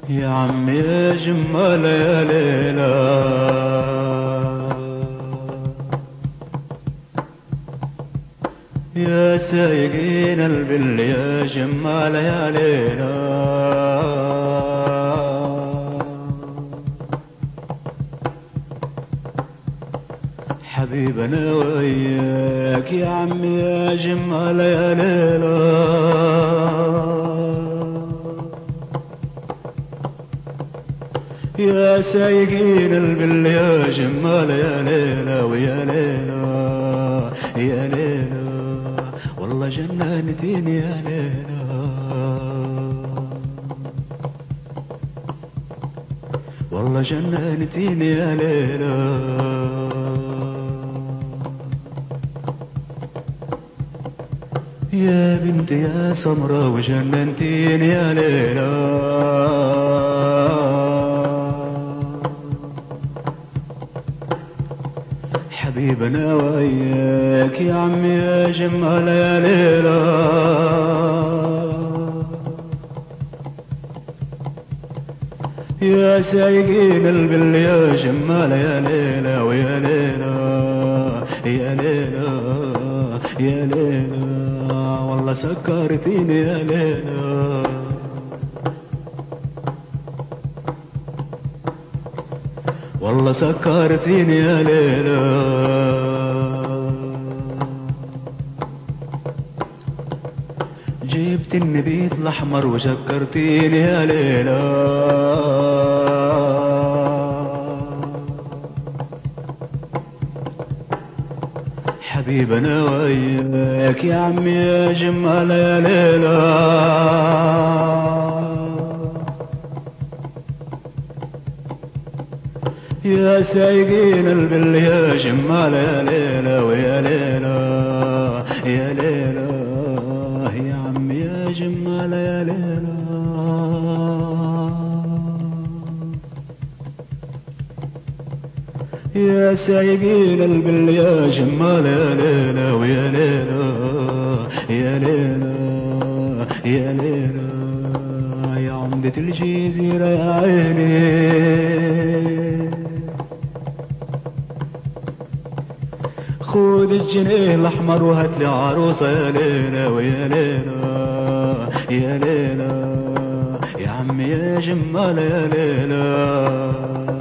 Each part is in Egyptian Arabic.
يا عمي يا جمال يا ليلى يا سايقين البل يا جمال يا ليلى حبيبنا وياك يا عمي يا جمال يا ليلى يا سايقين البل يا جمال يا ليلى ويا ليلى يا ليلى والله جننتيني يا ليلى والله جننتيني يا ليلى يا بنت يا سمرة وجننتيني يا ليلى حبيبنا وياك يا عمي يا جمال يا ليلى يا سايقين البل يا جمال يا ليلى ويا ليلى يا ليلى يا ليلى والله سكرتيني يا ليلى والله سكرتيني يا ليلى جبت النبيت الاحمر وشكرتيني يا ليلى حبيبنا وياك يا عمي يا جمال يا ليلى يا سايقين البل يا جمال يا ليلى ويا ليلى يا ليلى يا عمي يا جمال يا ليلى يا سايقين البل يا جمال يا ليلى ويا ليلى يا ليلى يا ليلى يا عمدة الجزيرة يا عيني خذ الجنيه الاحمر وهات لي عروسه يا ليلى ويا ليلى يا ليلى يا عمي يا جمال يا ليلى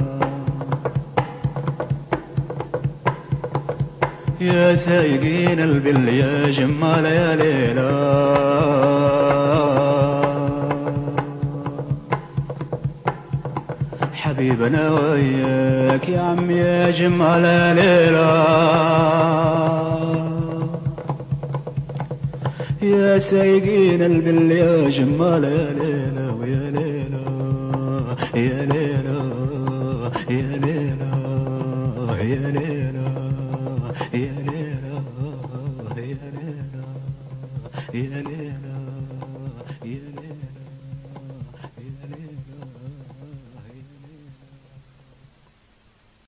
يا سايقين البل يا جمال يا ليلى حبيبنا وياك يا عمي يا جمال يا ليلى يا سايقين البل يا جمال يا ليلى ويا ليلى يا ليلى يا ليلى يا ليلى يا ليلى يا ليلى يا ليلى